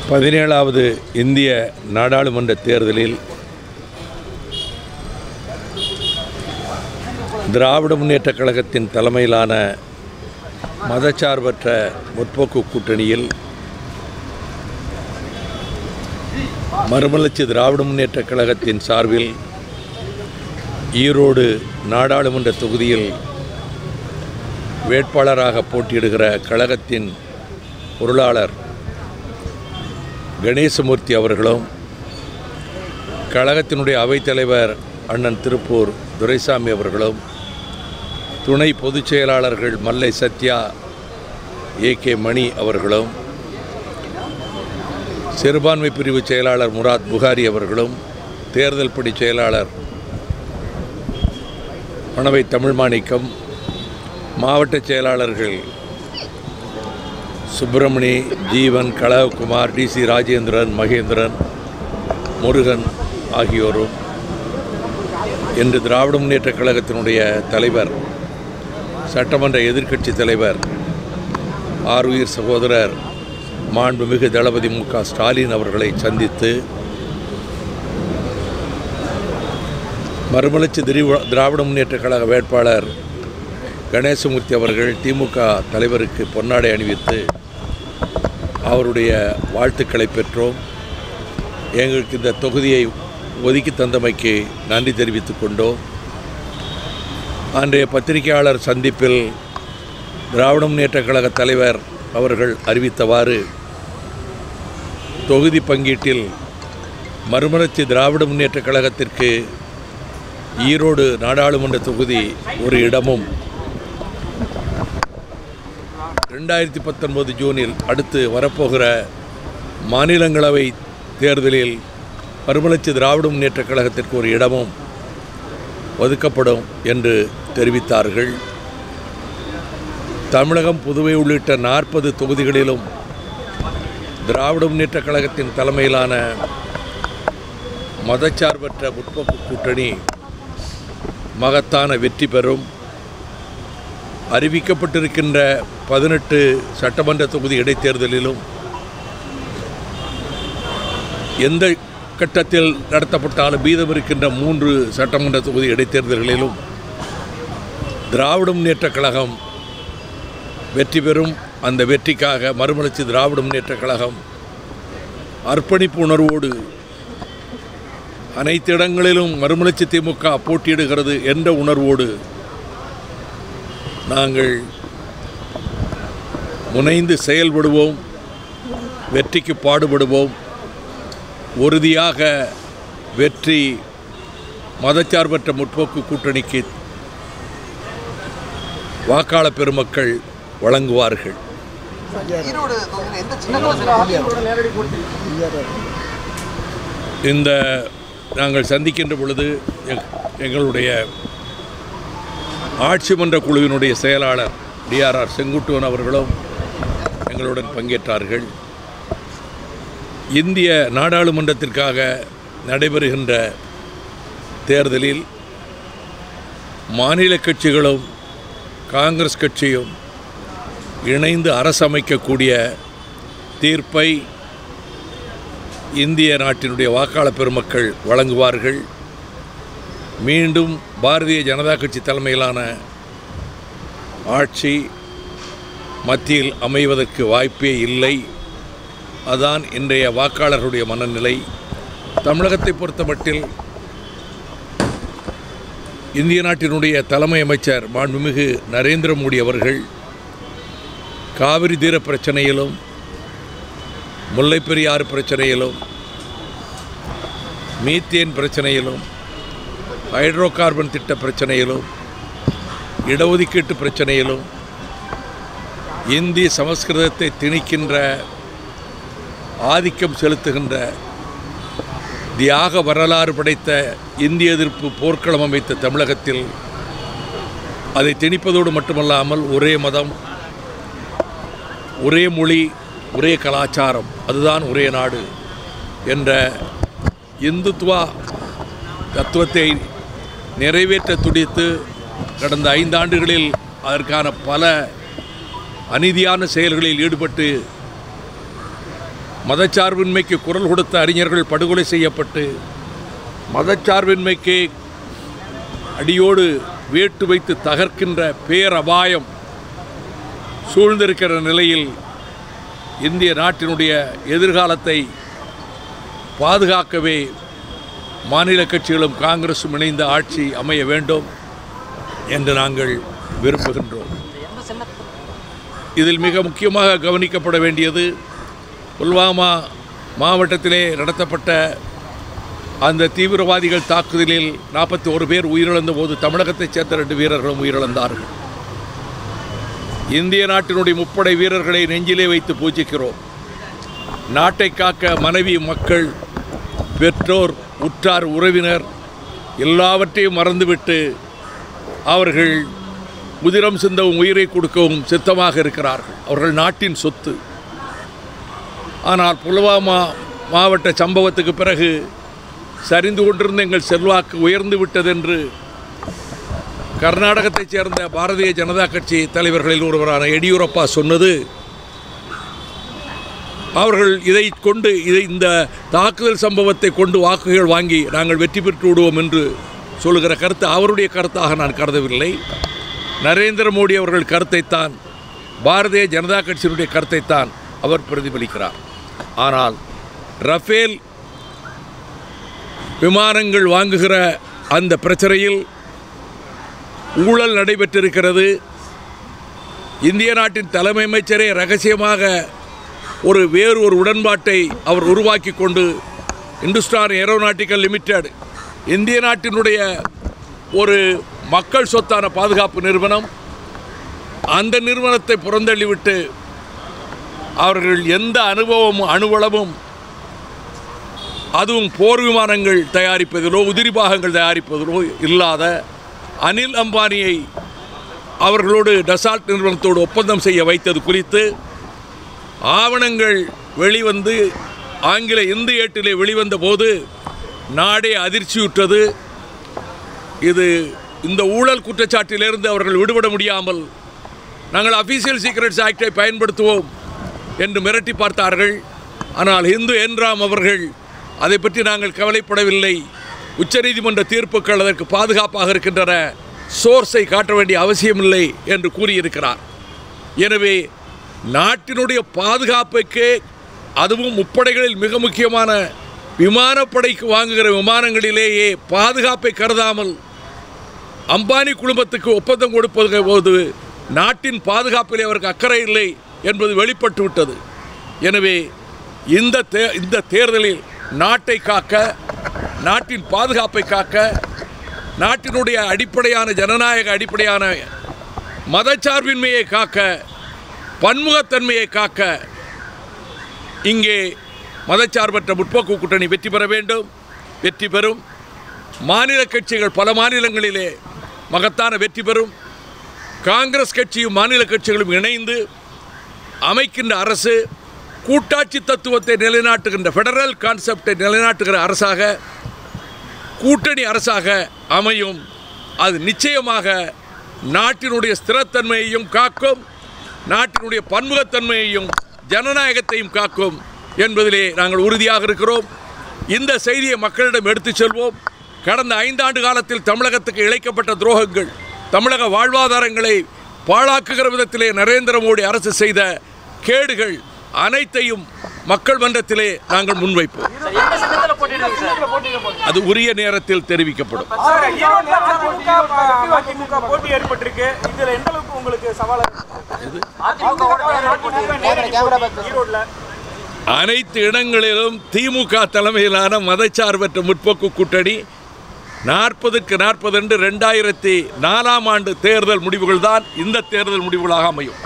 பதினேழாவது இந்திய நாடாளுமன்ற தேர்தலில் திராவிட முன்னேற்றக் கழகத்தின் தலைமையிலான மதச்சார்பற்ற முற்போக்கு கூட்டணியில் மறுமலர்ச்சி திராவிட முன்னேற்றக் கழகத்தின் சார்பில் ஈரோடு நாடாளுமன்ற தொகுதியில் வேட்பாளராக போட்டியிடுகிற கழகத்தின் பொருளாளர் கணேசமூர்த்தி அவர்களும் கழகத்தினுடைய அவைத்தலைவர் அண்ணன் திருப்பூர் துரைசாமி அவர்களும் துணை பொதுச் செயலாளர்கள் மல்லை சத்யா ஏ கே மணி அவர்களும் சிறுபான்மை பிரிவு செயலாளர் முராத் புகாரி அவர்களும் தேர்தல் படி செயலாளர் மணவை தமிழ்மாணிக்கம் மாவட்ட செயலாளர்கள் சுப்பிரமணி ஜீவன் கலகுமார் டிசி ராஜேந்திரன் மகேந்திரன் முருகன் ஆகியோரும் இன்று திராவிட முன்னேற்றக் கழகத்தினுடைய தலைவர் சட்டமன்ற எதிர்க்கட்சி தலைவர் ஆர்வீர் சகோதரர் மாண்புமிகு தளபதி மு க ஸ்டாலின் அவர்களை சந்தித்து மறுமலர்ச்சி திரிவ திராவிட முன்னேற்றக் கழக வேட்பாளர் கணேசமூர்த்தி அவர்கள் திமுக தலைவருக்கு பொன்னாடை அணிவித்து அவருடைய வாழ்த்துக்களை பெற்றோம் எங்களுக்கு இந்த தொகுதியை ஒதுக்கி தந்தமைக்கு நன்றி தெரிவித்துக் கொண்டோம் அன்றைய பத்திரிகையாளர் சந்திப்பில் திராவிட முன்னேற்றக் கழக தலைவர் அவர்கள் அறிவித்தவாறு தொகுதி பங்கீட்டில் மறுமலர்ச்சி திராவிட முன்னேற்றக் கழகத்திற்கு ஈரோடு நாடாளுமன்ற தொகுதி ஒரு இடமும் ரெண்டாயிரத்தி பத்தொன்பது ஜூனில் அடுத்து வரப்போகிற மாநிலங்களவை தேர்தலில் மறுமலர்ச்சி திராவிட முன்னேற்றக் கழகத்திற்கு ஒரு இடமும் ஒதுக்கப்படும் என்று தெரிவித்தார்கள் தமிழகம் புதுவை உள்ளிட்ட நாற்பது தொகுதிகளிலும் திராவிட முன்னேற்றக் கழகத்தின் தலைமையிலான மதச்சார்பற்ற முற்போக்கு கூட்டணி மகத்தான வெற்றி பெறும் அறிவிக்கப்பட்டிருக்கின்ற பதினெட்டு சட்டமன்ற தொகுதி இடைத்தேர்தலிலும் எந்த கட்டத்தில் நடத்தப்பட்டாலும் மீதம் இருக்கின்ற மூன்று சட்டமன்ற தொகுதி இடைத்தேர்தல்களிலும் திராவிட முன்னேற்றக் கழகம் வெற்றி பெறும் அந்த வெற்றிக்காக மறுமலர்ச்சி திராவிட முன்னேற்றக் கழகம் அர்ப்பணிப்பு உணர்வோடு அனைத்து இடங்களிலும் மறுமலர்ச்சி திமுக போட்டியிடுகிறது என்ற உணர்வோடு நாங்கள் முனைந்து செயல்படுவோம் வெற்றிக்கு பாடுபடுவோம் உறுதியாக வெற்றி மதச்சார்பற்ற முற்போக்கு கூட்டணிக்கு வாக்காளர் பெருமக்கள் வழங்குவார்கள் ஈரோடு தொகுதியில் எந்த சின்னத்தில் இந்த நாங்கள் சந்திக்கின்ற பொழுது எங்- எங்களுடைய ஆட்சி மன்ற குழுவினுடைய செயலாளர் டிஆர்ஆர் செங்குட்டுவன் அவர்களும் எங்களுடன் பங்கேற்றார்கள் இந்திய நாடாளுமன்றத்திற்காக நடைபெறுகின்ற தேர்தலில் மாநில கட்சிகளும் காங்கிரஸ் கட்சியும் இணைந்து அரசமைக்கக்கூடிய தீர்ப்பை இந்திய நாட்டினுடைய வாக்காளர் பெருமக்கள் வழங்குவார்கள் மீண்டும் பாரதிய ஜனதா கட்சி தலைமையிலான ஆட்சி மத்தியில் அமைவதற்கு வாய்ப்பே இல்லை அதான் இன்றைய வாக்காளர்களுடைய மனநிலை தமிழகத்தை பொறுத்தமட்டில் இந்திய நாட்டினுடைய தலைமை அமைச்சர் மாண்புமிகு நரேந்திர மோடி அவர்கள் காவிரி தீர பிரச்சனையிலும் முல்லைப்பெரியாறு பிரச்சனையிலும் மீத்தேன் பிரச்சனையிலும் ஹைட்ரோ கார்பன் திட்ட பிரச்சனையிலும் இடஒதுக்கீட்டு பிரச்சனையிலும் இந்தி சமஸ்கிருதத்தை திணிக்கின்ற ஆதிக்கம் செலுத்துகின்ற தியாக வரலாறு படைத்த இந்திய எதிர்ப்பு போர்க்களம் அமைத்த தமிழகத்தில் அதை திணிப்பதோடு மட்டுமல்லாமல் ஒரே மதம் ஒரே மொழி ஒரே கலாச்சாரம் அதுதான் ஒரே நாடு என்ற இந்துத்துவா தத்துவத்தை நிறைவேற்ற துடித்து கடந்த ஐந்தாண்டுகளில் அதற்கான பல அநீதியான செயல்களில் ஈடுபட்டு மதச்சார்பின்மைக்கு குரல் கொடுத்த அறிஞர்கள் படுகொலை செய்யப்பட்டு மதச்சார்பின்மைக்கு அடியோடு வேட்டு வைத்து தகர்க்கின்ற பேரபாயம் சூழ்ந்திருக்கிற நிலையில் இந்திய நாட்டினுடைய எதிர்காலத்தை பாதுகாக்கவே மாநில கட்சிகளும் காங்கிரஸும் இணைந்த ஆட்சி அமைய வேண்டும் என்று நாங்கள் விரும்புகின்றோம் இதில் மிக முக்கியமாக கவனிக்கப்பட வேண்டியது புல்வாமா மாவட்டத்திலே நடத்தப்பட்ட அந்த தீவிரவாதிகள் தாக்குதலில் நாற்பத்தி ஒரு பேர் உயிரிழந்த போது தமிழகத்தைச் சேர்ந்த ரெண்டு வீரர்களும் உயிரிழந்தார்கள் இந்திய நாட்டினுடைய முப்படை வீரர்களை நெஞ்சிலே வைத்து பூஜிக்கிறோம் நாட்டை காக்க மனைவி மக்கள் பெற்றோர் உற்றார் உறவினர் எல்லாவற்றையும் மறந்துவிட்டு அவர்கள் உதிரம் சிந்தவும் உயிரை கொடுக்கவும் சித்தமாக இருக்கிறார்கள் அவர்கள் நாட்டின் சொத்து ஆனால் புல்வாமா மாவட்ட சம்பவத்துக்கு பிறகு சரிந்து கொண்டிருந்த எங்கள் செல்வாக்கு உயர்ந்து விட்டதென்று கர்நாடகத்தைச் சேர்ந்த பாரதிய ஜனதா கட்சி தலைவர்களில் ஒருவரான எடியூரப்பா சொன்னது அவர்கள் இதை கொண்டு இதை இந்த தாக்குதல் சம்பவத்தை கொண்டு வாக்குகள் வாங்கி நாங்கள் வெற்றி பெற்று விடுவோம் என்று சொல்லுகிற கருத்து அவருடைய கருத்தாக நான் கருதவில்லை நரேந்திர மோடி அவர்கள் கருத்தைத்தான் பாரதிய ஜனதா கட்சியினுடைய கருத்தைத்தான் அவர் பிரதிபலிக்கிறார் ஆனால் ரஃபேல் விமானங்கள் வாங்குகிற அந்த பிரச்சனையில் ஊழல் நடைபெற்றிருக்கிறது இந்திய நாட்டின் தலைமை அமைச்சரே ரகசியமாக ஒரு வேறு ஒரு உடன்பாட்டை அவர் உருவாக்கி கொண்டு இந்துஸ்தான் ஏரோநாட்டிக்கல் லிமிடெட் இந்திய நாட்டினுடைய ஒரு மக்கள் சொத்தான பாதுகாப்பு நிறுவனம் அந்த நிறுவனத்தை புறந்தள்ளிவிட்டு அவர்கள் எந்த அனுபவமும் அணுவளவும் அதுவும் போர் விமானங்கள் தயாரிப்பதிலோ உதிரி பாகங்கள் தயாரிப்பதிலோ இல்லாத அனில் அம்பானியை அவர்களோடு டசால்ட் நிறுவனத்தோடு ஒப்பந்தம் செய்ய வைத்தது குறித்து ஆவணங்கள் வெளிவந்து ஆங்கில இந்து ஏட்டிலே வெளிவந்த போது நாடே அதிர்ச்சியுற்றது இது இந்த ஊழல் குற்றச்சாட்டிலிருந்து அவர்கள் விடுபட முடியாமல் நாங்கள் அஃபீஷியல் சீக்ரெட்ஸ் ஆக்டை பயன்படுத்துவோம் என்று மிரட்டி பார்த்தார்கள் ஆனால் இந்து என்ராம் அவர்கள் அதை பற்றி நாங்கள் கவலைப்படவில்லை உச்சநீதிமன்ற தீர்ப்புகள் அதற்கு பாதுகாப்பாக இருக்கின்றன சோர்ஸை காட்ட வேண்டிய அவசியமில்லை என்று கூறியிருக்கிறார் எனவே நாட்டினுடைய பாதுகாப்புக்கு அதுவும் முப்படைகளில் மிக முக்கியமான விமானப்படைக்கு வாங்குகிற விமானங்களிலேயே பாதுகாப்பை கருதாமல் அம்பானி குடும்பத்துக்கு ஒப்பந்தம் கொடுப்பது போது நாட்டின் பாதுகாப்பிலே அவருக்கு அக்கறை இல்லை என்பது வெளிப்பட்டு விட்டது எனவே இந்த தே இந்த தேர்தலில் நாட்டை காக்க நாட்டின் பாதுகாப்பை காக்க நாட்டினுடைய அடிப்படையான ஜனநாயக அடிப்படையான மதச்சார்பின்மையை காக்க பன்முகத்தன்மையை காக்க இங்கே மதச்சார்பற்ற முற்போக்கு கூட்டணி வெற்றி பெற வேண்டும் வெற்றி பெறும் மாநில கட்சிகள் பல மாநிலங்களிலே மகத்தான வெற்றி பெறும் காங்கிரஸ் கட்சியும் மாநில கட்சிகளும் இணைந்து அமைக்கின்ற அரசு கூட்டாட்சி தத்துவத்தை நிலைநாட்டுகின்ற ஃபெடரல் கான்செப்டை நிலைநாட்டுகிற அரசாக கூட்டணி அரசாக அமையும் அது நிச்சயமாக நாட்டினுடைய ஸ்திரத்தன்மையையும் காக்கும் நாட்டினுடைய பன்முகத்தன்மையையும் ஜனநாயகத்தையும் காக்கும் என்பதிலே நாங்கள் உறுதியாக இருக்கிறோம் இந்த செய்தியை மக்களிடம் எடுத்துச் செல்வோம் கடந்த ஐந்தாண்டு காலத்தில் தமிழகத்துக்கு இழைக்கப்பட்ட துரோகங்கள் தமிழக வாழ்வாதாரங்களை பாழாக்குகிற விதத்திலே நரேந்திர மோடி அரசு செய்த கேடுகள் அனைத்தையும் மக்கள் மன்றத்திலே நாங்கள் முன்வைப்போம் எந்த சின்னத்துல போட்டிடுவீங்க சார் அது உரிய நேரத்தில் தெரிவிக்கப்படும் சார், ஈரோட்ல அதிமுக, மதிமுக போட்டி ஏற்பட்டிருக்கு இதுல எந்த அளவுக்கு உங்களுக்கு சவாலா இருக்கு? ஈரோட்ல அனைத்து இடங்களிலும் திமுக தலைமையிலான மதச்சார்பற்ற முற்போக்கு கூட்டணி நாற்பதுக்கு நாற்பது என்று ரெண்டாயிரத்தி நாலாம் ஆண்டு தேர்தல் முடிவுகள் தான் இந்த தேர்தல் முடிவுகளாக அமையும்